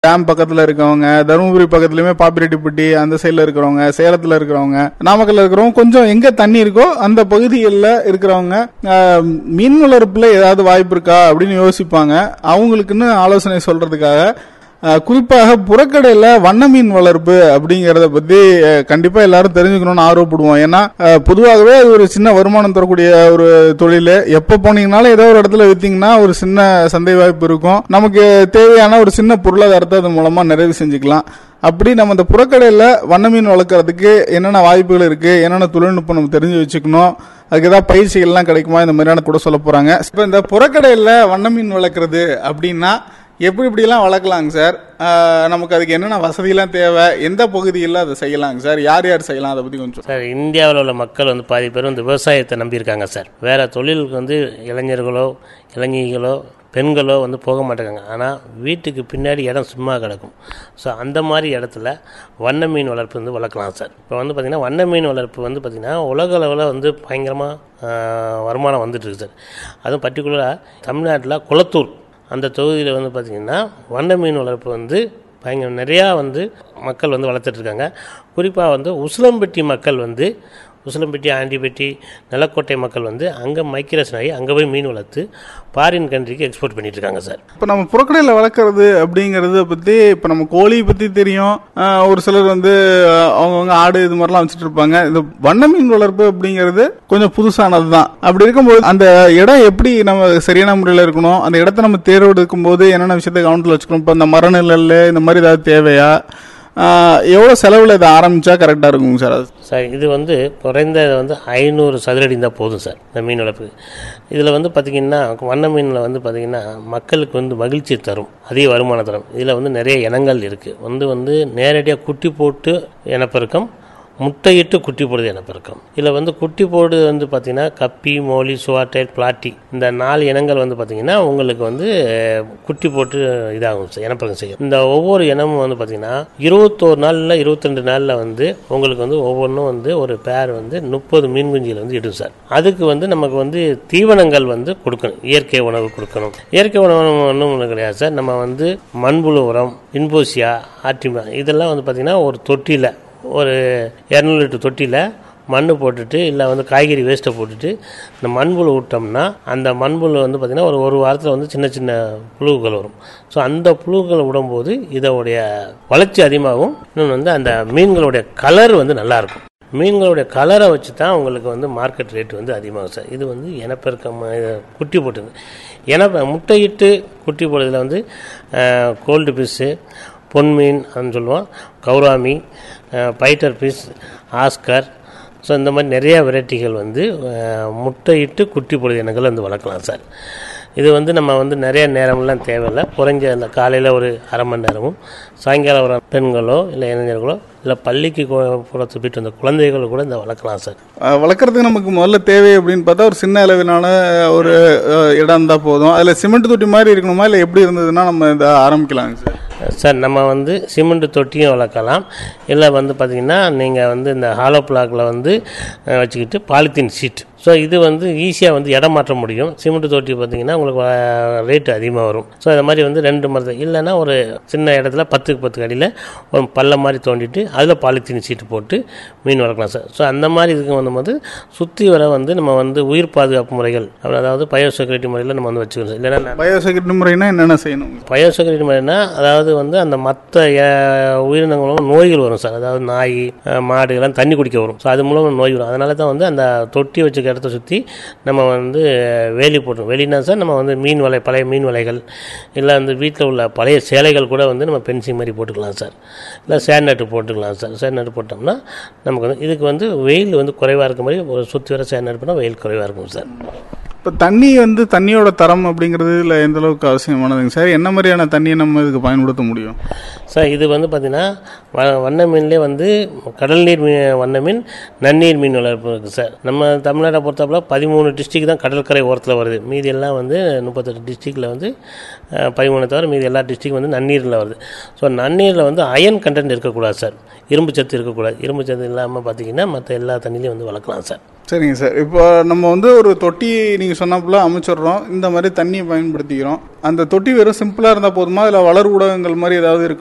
dam பக்கத்துல இருக்கவங்க தருமபுரி பக்கத்துலயுமே பாப்பிரெட்டிப்பட்டி அந்த சைடுல இருக்கிறவங்க சேலத்துல இருக்கிறவங்க நாமக்கல்ல இருக்கிறவங்க கொஞ்சம் எங்க தண்ணி இருக்கோ அந்த பகுதிகளில் இருக்கிறவங்க ஆஹ், மீன் வளர்ப்புல ஏதாவது வாய்ப்பு இருக்கா அப்படின்னு யோசிப்பாங்க அவங்களுக்குன்னு ஆலோசனை சொல்றதுக்காக ஆஹ், குறிப்பாக புறக்கடையில வண்ண மீன் வளர்ப்பு அப்படிங்கறத பத்தி ஆஹ், கண்டிப்பா எல்லாரும் தெரிஞ்சுக்கணும்னு ஆர்வப்படுவோம் ஏன்னா ஆஹ், பொதுவாகவே அது ஒரு சின்ன வருமானம் தரக்கூடிய ஒரு தொழில் எப்ப போனீங்கனாலும் ஏதோ ஒரு இடத்துல வித்தீங்கன்னா ஒரு சின்ன சந்தை வாய்ப்பு இருக்கும் நமக்கு தேவையான ஒரு சின்ன பொருளாதாரத்தை அது மூலமா நிறைவு செஞ்சுக்கலாம் அப்படி நம்ம இந்த புறக்கடையில வண்ண மீன் வளர்க்கறதுக்கு என்னென்ன வாய்ப்புகள் இருக்கு என்னென்ன தொழில்நுட்பம் நம்ம தெரிஞ்சு வச்சுக்கணும் அதுக்கு ஏதாவது பயிற்சிகள்லாம் கிடைக்குமா இந்த மாதிரியான கூட சொல்ல போறாங்க இப்போ இந்த புறக்கடையில வண்ண மீன் வளர்க்குறது அப்படின்னா எப்படி இப்படிலாம் வளர்க்கலாங்க சார் ஆஹ் நமக்கு அதுக்கு என்னென்ன வசதியெல்லாம் தேவை எந்த பகுதியில் அதை செய்யலாங்க சார் யார் யார் செய்யலாம் அதை பற்றி கொஞ்சம் சார் இந்தியாவில் உள்ள மக்கள் வந்து பாதி பேர் வந்து விவசாயத்தை நம்பியிருக்காங்க சார் வேறு தொழிலுக்கு வந்து இளைஞர்களோ இளைஞர்களோ பெண்களோ வந்து போக மாட்டேங்காங்க ஆனால் வீட்டுக்கு பின்னாடி இடம் சும்மா கிடக்கும் ஸோ அந்த மாதிரி இடத்துல வண்ண மீன் வளர்ப்பு வந்து வளர்க்கலாம் சார் இப்போ வந்து பார்த்திங்கன்னா வண்ண மீன் வளர்ப்பு வந்து பார்த்திங்கன்னா உலக அளவில் வந்து பயங்கரமாக வருமானம் வந்துட்டு இருக்கு சார் அதுவும் பர்டிகுலராக தமிழ்நாட்டில் குளத்தூர் அந்த தொகுதியில் வந்து பார்த்திங்கன்னா வண்ண மீன் வளர்ப்பு வந்து பயங்கர நிறையா வந்து மக்கள் வந்து வளர்த்துட்டு இருக்காங்க குறிப்பாக வந்து உசிலம்பட்டி மக்கள் வந்து உசிலம்பட்டி ஆண்டிப்பட்டி நிலக்கோட்டை மக்கள் வந்து அங்கே மைக்ரேஷன் ஆகி அங்கே போய் மீன் வளர்த்து ஃபாரின் கண்ட்ரிக்கு எக்ஸ்போர்ட் பண்ணிட்டு இருக்காங்க சார் இப்போ நம்ம புறக்கடையில் வளர்க்குறது அப்படிங்கிறத பற்றி இப்போ நம்ம கோழி பற்றி தெரியும் ஆஹ் ஒரு சிலர் வந்து ஆஹ் அவங்கவங்க ஆடு இது மாதிரிலாம் வச்சுட்டு இருப்பாங்க இந்த வண்ண மீன் வளர்ப்பு அப்படிங்கிறது கொஞ்சம் புதுசானது தான் அப்படி இருக்கும்போது அந்த இடம் எப்படி நம்ம சரியான முறையில் இருக்கணும் அந்த இடத்த நம்ம தேர்வெடுக்கும் போது என்னென்ன விஷயத்தை கவனத்தில் வச்சுக்கணும் இப்போ இந்த மரநிழல் இந்த மாதிரி ஏதாவது தேவையா ஆஹ் எவ்வளோ செலவில் இதை ஆரம்பிச்சா கரெக்டாக இருக்குங்க சார் அது சார் இது வந்து குறைந்த வந்து ஐநூறு சதுரடி இருந்தால் போதும் சார் இந்த மீன் வளர்ப்பு இதில் வந்து பார்த்திங்கன்னா வண்ண மீனில் வந்து பார்த்திங்கன்னா மக்களுக்கு வந்து மகிழ்ச்சி தரும் அதிக வருமானம் தரும் இதில் வந்து நிறைய இனங்கள் இருக்குது வந்து வந்து நேரடியாக குட்டி போட்டு இனப்பெருக்கம் முட்டையிட்டு குட்டி போடுது இனப்பெருக்கம் இதில் வந்து குட்டி போடுறது வந்து பார்த்திங்கன்னா கப்பி மோலி சுவாட்டைல் பிளாட்டி இந்த நாலு இனங்கள் வந்து பார்த்திங்கன்னா உங்களுக்கு வந்து அஹ், குட்டி போட்டு இதாகும் சார் இனப்பெருக்கம் செய்யும் இந்த ஒவ்வொரு இனமும் வந்து பார்த்திங்கன்னா இருபத்தோரு நாளில் இருபத்தெண்டு நாளில் வந்து உங்களுக்கு வந்து ஒவ்வொன்றும் வந்து ஒரு பேர் வந்து முப்பது மீன் குஞ்சுகள் வந்து இடும் சார் அதுக்கு வந்து நமக்கு வந்து தீவனங்கள் வந்து கொடுக்கணும் இயற்கை உணவு கொடுக்கணும் இயற்கை உணவு ஒன்றும் ஒன்றும் கிடையாது சார் நம்ம வந்து மண்புழு உரம் இன்போசியா ஆர்டிமா இதெல்லாம் வந்து பார்த்திங்கன்னா ஒரு தொட்டியில் ஒரு இரநூறு லிட்டர் தொட்டியில் மண் போட்டுட்டு இல்லை வந்து காய்கறி வேஸ்ட்டை போட்டுட்டு இந்த மண்புழு விட்டோம்னா அந்த மண்புழு வந்து பார்த்திங்கன்னா ஒரு ஒரு வாரத்தில் வந்து சின்ன சின்ன புழுக்கள் வரும் ஸோ அந்த புழுக்கள் விடும்போது இதோடைய வளர்ச்சி அதிகமாகும் இன்னொன்று வந்து அந்த மீன்களுடைய கலர் வந்து நல்லாயிருக்கும் மீன்களுடைய கலரை வச்சு தான் உங்களுக்கு வந்து மார்க்கெட் ரேட் வந்து அதிகமாகும் சார் இது வந்து இனப்பெருக்கம் இது குட்டி போட்டுது இன முட்டையிட்டு குட்டி போடுறதுல வந்து கோல்டு ஃபிஷ்ஷு பொன்மீன் அப்படின்னு சொல்லுவோம் gourami fighter fish oscar so இந்த மாதிரி நிறைய வெரைட்டிகள் வந்து அஹ், முட்டையிட்டு குட்டி போடுற இனங்கள் வந்து வளர்க்கலாம் சார் இது வந்து நம்ம வந்து நிறைய நேரம்லாம் தேவையில்லை குறைஞ்ச அந்த காலையில் ஒரு அரை மணி நேரமும் சாயங்காலம் ஒரு பெண்களோ இல்லை இளைஞர்களோ இல்லை பள்ளிக்கு போகிறது போயிட்டு வந்த குழந்தைகளோ கூட இந்த வளர்க்கலாம் சார் அஹ் வளர்க்கறதுக்கு நமக்கு முதல்ல தேவை அப்படின்னு பார்த்தா ஒரு சின்ன அளவிலான ஒரு அஹ், இடம் இருந்தால் போதும் அதில் சிமெண்ட் தொட்டி மாதிரி இருக்கணுமா இல்லை எப்படி இருந்ததுன்னா நம்ம இதை ஆரம்பிக்கலாங்க சார் சார் நம்ம வந்து சிமெண்ட் தொட்டியும் வளர்க்கலாம் இல்லை வந்து பார்த்திங்கன்னா நீங்கள் வந்து இந்த ஹாலோ பிளாக்ல வந்து அஹ், வச்சுக்கிட்டு பாலித்தீன் ஷீட் ஸோ இது வந்து ஈஸியாக வந்து இடம் மாற்ற முடியும் சிமெண்ட் தொட்டி பார்த்தீங்கன்னா உங்களுக்கு ரேட்டு அதிகமாக வரும் ஸோ இந்த மாதிரி வந்து ரெண்டு மரத்தை இல்லைன்னா ஒரு சின்ன இடத்துல பத்துக்கு பத்து அடியில் ஒரு பள்ளம் மாதிரி தோண்டிட்டு அதில் பாலித்தீன் ஷீட்டு போட்டு மீன் வளர்க்கலாம் சார் ஸோ அந்த மாதிரி இதுக்கு வந்து சுற்றி வர வந்து நம்ம வந்து உயிர் பாதுகாப்பு முறைகள் அதாவது பயோசெக்யூரிட்டி முறையில் நம்ம வந்து வச்சுக்கணும் சார் இல்லைன்னா பயோசெக்யூரிட்டி முறைனா என்னென்ன செய்யணும் பயோசெக்யூரிட்டி மாதிரினா அதாவது வந்து அந்த மற்ற உயிரினங்களும் நோய்கள் வரும் சார் அதாவது நாய் அஹ், மாடு எல்லாம் தண்ணி குடிக்க வரும் ஸோ அது மூலமாக நோய் வரும் அதனால தான் வந்து அந்த தொட்டி வச்சுக்க இடத்த சுற்றி நம்ம வந்து வேலி போட்டுரும் வேலினா சார் நம்ம வந்து மீன் வலை பழைய மீன் வலைகள் இல்லை வந்து வீட்டில் உள்ள பழைய சேலைகள் கூட வந்து நம்ம பென்சிங் மாதிரி போட்டுக்கலாம் சார் இல்லை சேர் நட்டு போட்டுக்கலாம் சார் சேர் நட்டு போட்டோம்னா நமக்கு வந்து இதுக்கு வந்து வெயில் வந்து குறைவாக இருக்க மாதிரி ஒரு சுற்றி வர சேர் நட்டு பண்ணால் வெயில் குறைவாக இருக்கும் சார் இப்போ தண்ணி வந்து தண்ணியோட தரம் அப்படிங்கிறது இல்லை எந்த அளவுக்கு அவசியமானதுங்க சார் என்ன மாதிரியான தண்ணியை நம்ம இதுக்கு பயன்படுத்த முடியும் சார் இது வந்து பார்த்தீங்கன்னா வ வண்ண மீன்லேயே வந்து கடல் நீர் மீன் வண்ண மீன் நன்னீர் மீன் வளர்ப்பு இருக்குது சார் நம்ம தமிழ்நாட்டை பொறுத்தப்பல பதிமூணு டிஸ்ட்ரிக் தான் கடற்கரை ஓரத்தில் வருது மீதி எல்லாம் வந்து முப்பத்தெட்டு டிஸ்ட்ரிக்டில் வந்து அஹ், பதிமூணு தவிர மீதி எல்லா டிஸ்ட்ரிக் வந்து நன்னீரில் வருது ஸோ நன்னீரில் வந்து அயன் கண்டென்ட் இருக்கக்கூடாது சார் இரும்பு சத்து இருக்கக்கூடாது இரும்பு சத்து இல்லாமல் பார்த்தீங்கன்னா மற்ற எல்லா தண்ணிலையும் வந்து வளர்க்கலாம் சார் சரிங்க சார் இப்போ நம்ம வந்து ஒரு தொட்டி நீங்க சொன்னப்பல அமைச்சிடுறோம் இந்த மாதிரி தண்ணியை பயன்படுத்திக்கிறோம் அந்த தொட்டி வெறும் சிம்பிளா இருந்தா போதுமா இல்ல வளர் ஊடகங்கள் மாதிரி ஏதாவது இருக்கு